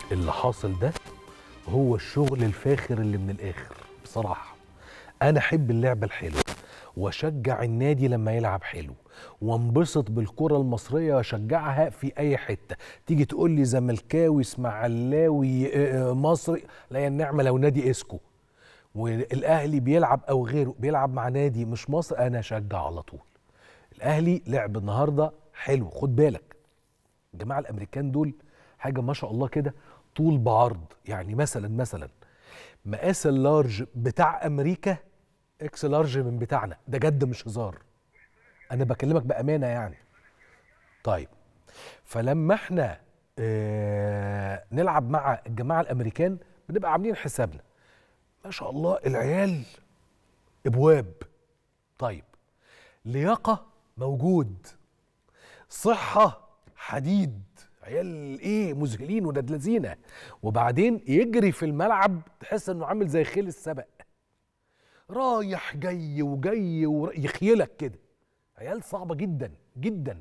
اللي حاصل ده هو الشغل الفاخر اللي من الاخر بصراحه انا احب اللعبه الحلوه واشجع النادي لما يلعب حلو وانبسط بالكره المصريه واشجعها في اي حته تيجي تقول لي زملكاوي اسماعيلاوي آه، آه، مصري لا يا النعمه لو نادي اسكو والاهلي بيلعب او غيره بيلعب مع نادي مش مصر انا اشجع على طول الاهلي لعب النهارده حلو خد بالك الجماعه الامريكان دول حاجه ما شاء الله كده طول بعرض يعني مثلا مثلا مقاس اللارج بتاع امريكا اكس لارج من بتاعنا ده جد مش هزار انا بكلمك بامانه يعني طيب فلما احنا اه نلعب مع الجماعه الامريكان بنبقى عاملين حسابنا ما شاء الله العيال ابواب طيب لياقه موجود صحه حديد عيال ايه مذهلين ولاد لذينه وبعدين يجري في الملعب تحس انه عامل زي خيل السبق رايح جاي وجاي ويخيلك كده عيال صعبه جدا جدا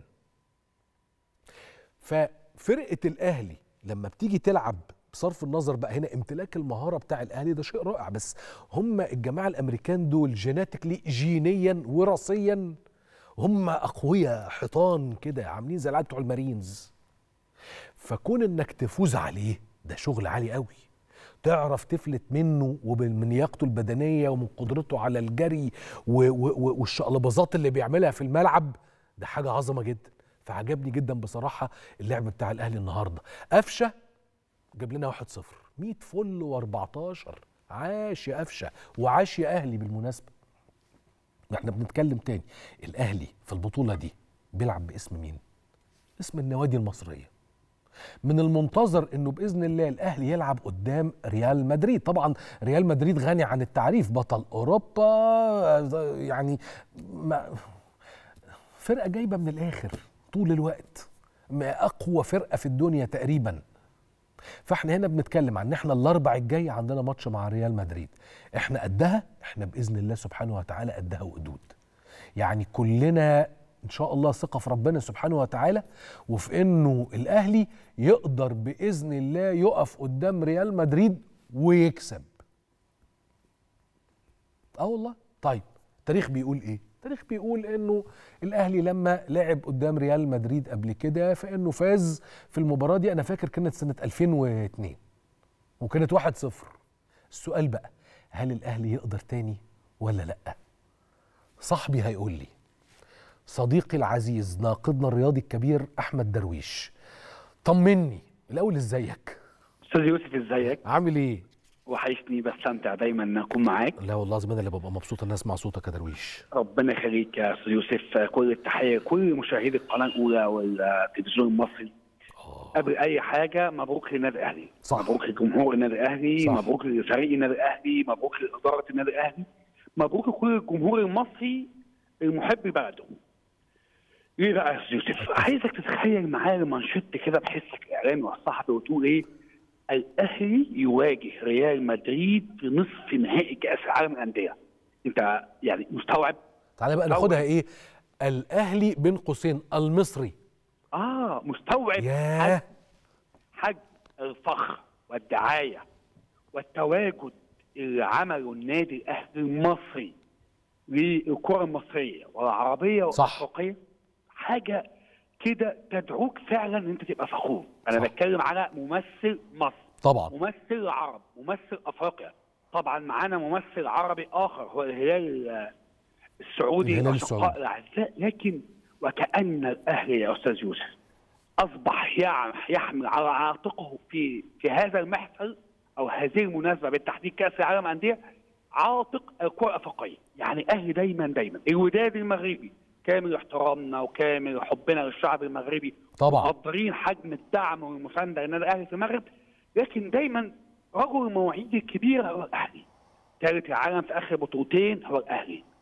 ففرقه الاهلي لما بتيجي تلعب بصرف النظر بقى هنا امتلاك المهاره بتاع الاهلي ده شيء رائع بس هم الجماعه الامريكان دول جيناتيكلي جينيا وراثيا هم اقوياء حيطان كده عاملين زي العيال بتوع المارينز فكون انك تفوز عليه ده شغل عالي قوي تعرف تفلت منه ومن لياقته البدنيه ومن قدرته على الجري و- و- والشقلباظات اللي بيعملها في الملعب ده حاجه عظمه جدا فعجبني جدا بصراحه اللعب بتاع الاهلي النهارده قفشه جاب لنا 1-0 100 فل و14 عاش يا قفشه وعاش يا اهلي بالمناسبه احنا بنتكلم تاني الاهلي في البطوله دي بيلعب باسم مين اسم النوادي المصريه من المنتظر انه باذن الله الاهلي يلعب قدام ريال مدريد طبعا ريال مدريد غني عن التعريف بطل اوروبا يعني ما فرقه جايبه من الاخر طول الوقت ما اقوى فرقه في الدنيا تقريبا فاحنا هنا بنتكلم عن ان احنا الاربع الجاي عندنا ماتش مع ريال مدريد احنا قدها احنا باذن الله سبحانه وتعالى قدها وقدود يعني كلنا ان شاء الله ثقه في ربنا سبحانه وتعالى وفي انه الاهلي يقدر باذن الله يقف قدام ريال مدريد ويكسب اه والله طيب التاريخ بيقول ايه التاريخ بيقول انه الاهلي لما لعب قدام ريال مدريد قبل كده فانه فاز في المباراه دي انا فاكر كانت سنه 2002 وكانت 1-0 السؤال بقى هل الاهلي يقدر تاني ولا لا صاحبي هيقول لي صديقي العزيز ناقدنا الرياضي الكبير احمد درويش طمني الاول ازيك استاذ يوسف ازيك عامل ايه وحشني بستمتع دايما ان اكون معاك لا والله العظيم انا اللي ببقى مبسوط ان اسمع صوتك يا درويش ربنا يخليك يا استاذ يوسف كل التحيه كل مشاهدي القناه الاولى والتلفزيون المصري قبل اي حاجه مبروك للنادي الاهلي صح. مبروك لجمهور النادي الاهلي صح. مبروك لفريق النادي الاهلي مبروك لاداره النادي الاهلي مبروك لكل الجمهور المصري المحب لبلده ليه بقى يا استاذ يوسف عايزك تتخيل معايا المانشيت كده بحسك الاعلامي والصحفي وتقول ايه الاهلي يواجه ريال مدريد في نصف نهائي كاس العالم للانديه انت يعني مستوعب تعالى بقى أول. ناخدها ايه الاهلي بين قوسين المصري اه مستوعب ياه حجم الفخر والدعايه والتواجد اللي عمله النادي الاهلي المصري للكره المصريه والعربيه صح. والافريقيه حاجه كده تدعوك فعلا ان انت تبقى فخور انا صح. بتكلم على ممثل مصر طبعا ممثل العرب ممثل افريقيا طبعا معانا ممثل عربي اخر هو الهلال آه، السعودي الهلال الاشقاء السعودي. الاعزاء لكن وكان الاهلي يا استاذ يوسف اصبح يعم- يحمل على عاتقه في في هذا المحفل او هذه المناسبه بالتحديد كاس العالم للانديه عاتق الكره الافريقيه يعني الاهلي دايما دايما الوداد المغربي كامل احترامنا وكامل حبنا للشعب المغربي طبعا مقدرين حجم الدعم والمسانده للنادي الاهلي في المغرب لكن دايما رجل المواعيد الكبيره هو الاهلي ثالث العالم في اخر بطولتين هو الاهلي